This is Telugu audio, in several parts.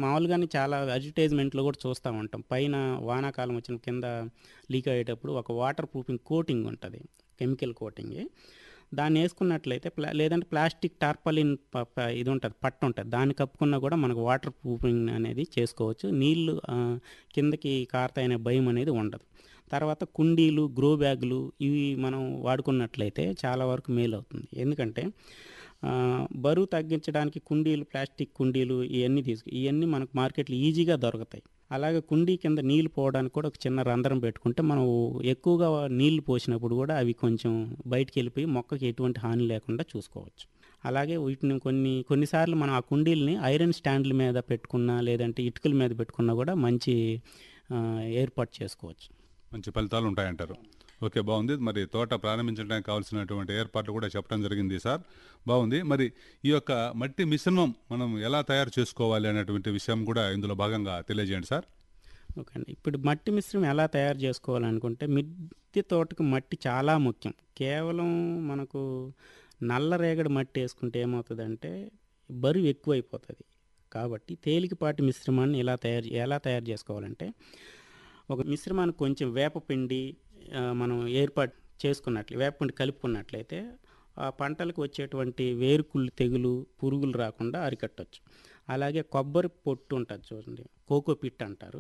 మామూలుగానే చాలా అడ్వర్టైజ్మెంట్లో కూడా చూస్తూ ఉంటాం పైన వానాకాలం వచ్చిన కింద లీక్ అయ్యేటప్పుడు ఒక వాటర్ ప్రూఫింగ్ కోటింగ్ ఉంటుంది కెమికల్ కోటింగ్ దాన్ని వేసుకున్నట్లయితే ప్లా లేదంటే ప్లాస్టిక్ టార్పలిన్ ప- ప- ఇది ఉంటుంది పట్టు ఉంటుంది దాన్ని కప్పుకున్నా కూడా మనకు వాటర్ ప్రూఫింగ్ అనేది చేసుకోవచ్చు నీళ్లు ఆ, కిందకి కారతాయనే భయం అనేది ఉండదు తర్వాత కుండీలు గ్రో బ్యాగులు ఇవి మనం వాడుకున్నట్లయితే చాలా వరకు మేలు అవుతుంది ఎందుకంటే ఆ, బరువు తగ్గించడానికి కుండీలు ప్లాస్టిక్ కుండీలు ఇవన్నీ తీసుకు ఇవన్నీ మనకు మార్కెట్లో ఈజీగా దొరుకుతాయి అలాగే కుండీ కింద నీళ్లు పోవడానికి కూడా ఒక చిన్న రంధ్రం పెట్టుకుంటే మనం ఎక్కువగా నీళ్లు పోసినప్పుడు కూడా అవి కొంచెం బయటికి వెళ్ళిపోయి మొక్కకి ఎటువంటి హాని లేకుండా చూసుకోవచ్చు అలాగే వీటిని కొన్ని కొన్నిసార్లు మనం ఆ కుండీలని ఐరన్ స్టాండ్ల మీద పెట్టుకున్నా లేదంటే ఇటుకల మీద పెట్టుకున్నా కూడా మంచి ఆ, ఏర్పాటు చేసుకోవచ్చు మంచి ఫలితాలు ఉంటాయంటారు ఓకే బాగుంది మరి తోట ప్రారంభించడానికి కావాల్సినటువంటి ఏర్పాట్లు కూడా చెప్పడం జరిగింది సార్ బాగుంది మరి ఈ యొక్క మట్టి మిశ్రమం మనం ఎలా తయారు చేసుకోవాలి అనేటువంటి విషయం కూడా ఇందులో భాగంగా తెలియజేయండి సార్ ఓకే అండి ఇప్పుడు మట్టి మిశ్రమం ఎలా తయారు చేసుకోవాలనుకుంటే మిద్దె తోటకు మట్టి చాలా ముఖ్యం కేవలం మనకు నల్ల రేగడి మట్టి వేసుకుంటే ఏమవుతుందంటే బరువు ఎక్కువైపోతుంది కాబట్టి తేలికపాటి మిశ్రమాన్ని ఎలా తయారు ఎలా తయారు చేసుకోవాలంటే ఒక మిశ్రమానికి కొంచెం వేపపిండి ఆ, మనం ఏర్పాటు చేసుకున్నట్లు వేపపిండి కలుపుకున్నట్లయితే ఆ పంటలకు వచ్చేటువంటి వేరుకుళ్ళు తెగులు పురుగులు రాకుండా అరికట్టవచ్చు అలాగే కొబ్బరి పొట్టు ఉంటుంది చూడండి కోకో పిట్ అంటారు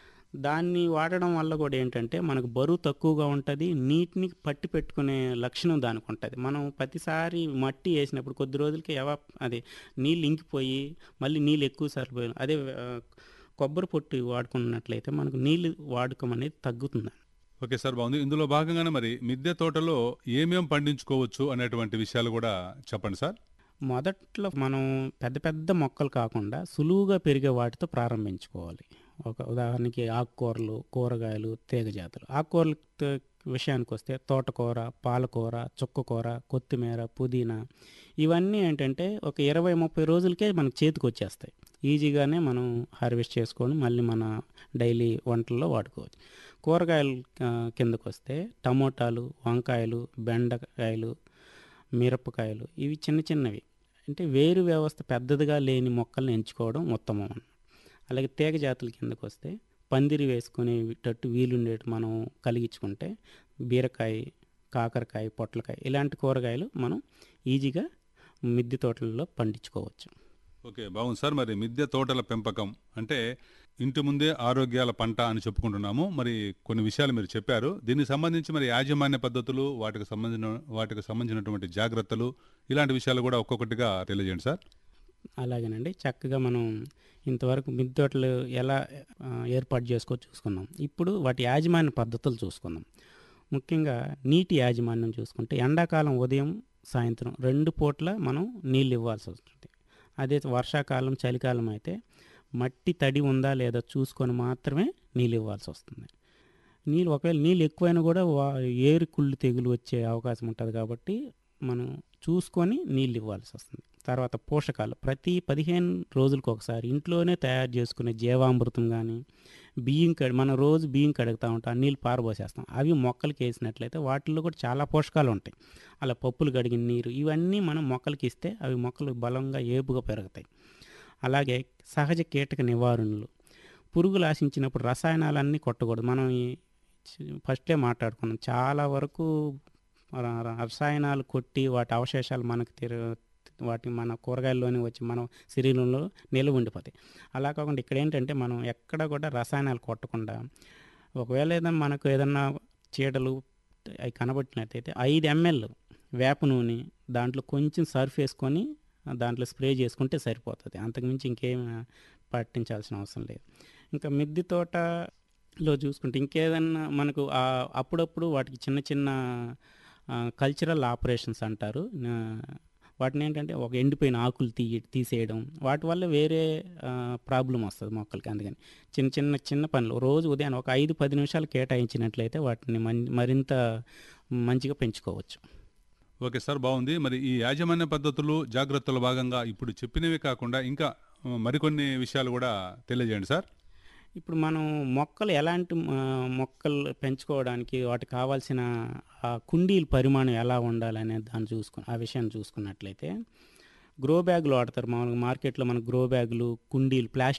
దాన్ని వాడడం వల్ల కూడా ఏంటంటే మనకు బరువు తక్కువగా ఉంటుంది నీటిని పట్టి పెట్టుకునే లక్షణం దానికి ఉంటుంది మనం ప్రతిసారి మట్టి వేసినప్పుడు కొద్ది రోజులకి ఎవ అది నీళ్ళు ఇంకిపోయి మళ్ళీ నీళ్ళు ఎక్కువ సరిపోయి అదే ఆ, కొబ్బరి పొట్టు వాడుకున్నట్లయితే మనకు నీళ్ళు వాడకం అనేది తగ్గుతుంది ఓకే సార్ బాగుంది ఇందులో భాగంగానే మరి మిద్దె తోటలో ఏమేం పండించుకోవచ్చు అనేటువంటి విషయాలు కూడా చెప్పండి సార్ మొదట్లో మనం పెద్ద పెద్ద మొక్కలు కాకుండా సులువుగా పెరిగే వాటితో ప్రారంభించుకోవాలి ఒక ఉదాహరణకి ఆకుకూరలు కూరగాయలు తీగ జాతులు ఆకుకూరల త- విషయానికి వస్తే తోటకూర పాలకూర చుక్కకూర కొత్తిమీర పుదీనా ఇవన్నీ ఏంటంటే ఒక ఇరవై ముప్పై రోజులకే మనకు చేతికి వచ్చేస్తాయి ఈజీగానే మనం హార్వెస్ట్ చేసుకొని మళ్ళీ మన డైలీ వంటల్లో వాడుకోవచ్చు కూరగాయలు ఆ, కిందకు వస్తే టమోటాలు వంకాయలు బెండకాయలు మిరపకాయలు ఇవి చిన్న చిన్నవి అంటే వేరు వ్యవస్థ పెద్దదిగా లేని మొక్కల్ని ఎంచుకోవడం ఉత్తమం అన్నమాట అలాగే తీగ జాతుల కిందకు వస్తే పందిరి వేసుకునేటట్టు వీలుండేట్టు మనం కలిగించుకుంటే బీరకాయ కాకరకాయ పొట్లకాయ ఇలాంటి కూరగాయలు మనం ఈజీగా మిద్దె తోటలలో పండించుకోవచ్చు ఓకే బాగుంది సార్ మరి మిద్దె తోటల పెంపకం అంటే ఇంటి ముందే ఆరోగ్యాల పంట అని చెప్పుకుంటున్నాము మరి కొన్ని విషయాలు మీరు చెప్పారు దీనికి సంబంధించి మరి యాజమాన్య పద్ధతులు వాటికి సంబంధించిన వాటికి సంబంధించినటువంటి జాగ్రత్తలు ఇలాంటి విషయాలు కూడా ఒక్కొక్కటిగా తెలియజేయండి సార్ అలాగేనండి చక్కగా మనం ఇంతవరకు మిద్దె తోటలు ఎలా ఆ, ఏర్పాటు చేసుకో చూసుకున్నాం ఇప్పుడు వాటి యాజమాన్య పద్ధతులు చూసుకుందాం ముఖ్యంగా నీటి యాజమాన్యం చూసుకుంటే ఎండాకాలం ఉదయం సాయంత్రం రెండు పూట్ల మనం నీళ్ళు ఇవ్వాల్సి వస్తుంది అదే వర్షాకాలం చలికాలం అయితే మట్టి తడి ఉందా లేదా చూసుకొని మాత్రమే నీళ్ళు ఇవ్వాల్సి వస్తుంది నీళ్ళు ఒకవేళ నీళ్ళు ఎక్కువైనా కూడా వా ఏరు కుళ్ళు తెగులు వచ్చే అవకాశం ఉంటుంది కాబట్టి మనం చూసుకొని నీళ్ళు ఇవ్వాల్సి వస్తుంది తర్వాత పోషకాలు ప్రతి పదిహేను రోజులకు ఒకసారి ఇంట్లోనే తయారు చేసుకునే జీవామృతం కానీ బియ్యం కడి మనం రోజు బియ్యం కడుగుతూ ఉంటాం ఆ నీళ్ళు పారబోసేస్తాం అవి మొక్కలకి వేసినట్లయితే వాటిల్లో కూడా చాలా పోషకాలు ఉంటాయి అలా పప్పులు కడిగిన నీరు ఇవన్నీ మనం మొక్కలకి ఇస్తే అవి మొక్కలు బలంగా ఏపుగా పెరుగుతాయి అలాగే సహజ కీటక నివారణలు పురుగులు ఆశించినప్పుడు రసాయనాలన్నీ కొట్టకూడదు మనం ఈ చి- ఫస్టే మాట్లాడుకున్నాం చాలా వరకు ర- ర- రసాయనాలు కొట్టి వాటి అవశేషాలు మనకు తిర వాటి మన కూరగాయల్లోనే వచ్చి మన శరీరంలో నిల్వ ఉండిపోతాయి అలా కాకుండా ఇక్కడ ఏంటంటే మనం ఎక్కడ కూడా రసాయనాలు కొట్టకుండా ఒకవేళ ఏదైనా మనకు ఏదన్నా చీడలు అవి కనబట్టినట్టయితే ఐదు ఎంఎల్ వేప నూనె దాంట్లో కొంచెం సర్ఫ్ వేసుకొని దాంట్లో స్ప్రే చేసుకుంటే సరిపోతుంది అంతకుమించి ఇంకేం పట్టించాల్సిన అవసరం లేదు ఇంకా మిద్దె తోటలో చూసుకుంటే ఇంకేదన్నా మనకు ఆ అప్పుడప్పుడు వాటికి చిన్న చిన్న కల్చరల్ ఆపరేషన్స్ అంటారు ఆ, వాటిని ఏంటంటే ఒక ఎండిపోయిన ఆకులు తీ తీసేయడం వాటి వల్ల వేరే ప్రాబ్లం వస్తుంది మొక్కలకి అందుకని చిన్న చిన్న చిన్న పనులు రోజు ఉదయం ఒక ఐదు పది నిమిషాలు కేటాయించినట్లయితే వాటిని మన్- మరింత మంచిగా పెంచుకోవచ్చు ఓకే సార్ బాగుంది మరి ఈ యాజమాన్య పద్ధతులు జాగ్రత్తల భాగంగా ఇప్పుడు చెప్పినవి కాకుండా ఇంకా ఆ, మరికొన్ని విషయాలు కూడా తెలియజేయండి సార్ ఇప్పుడు మనం మొక్కలు ఎలాంటి ఆ, మొక్కలు పెంచుకోవడానికి వాటికి కావాల్సిన ఆ కుండీల పరిమాణం ఎలా ఉండాలనే దాన్ని చూసుకు ఆ విషయాన్ని చూసుకున్నట్లయితే గ్రో బ్యాగులు వాడతారు మామూలుగా మార్కెట్లో మన గ్రో బ్యాగులు కుండీలు ప్లాస్టిక్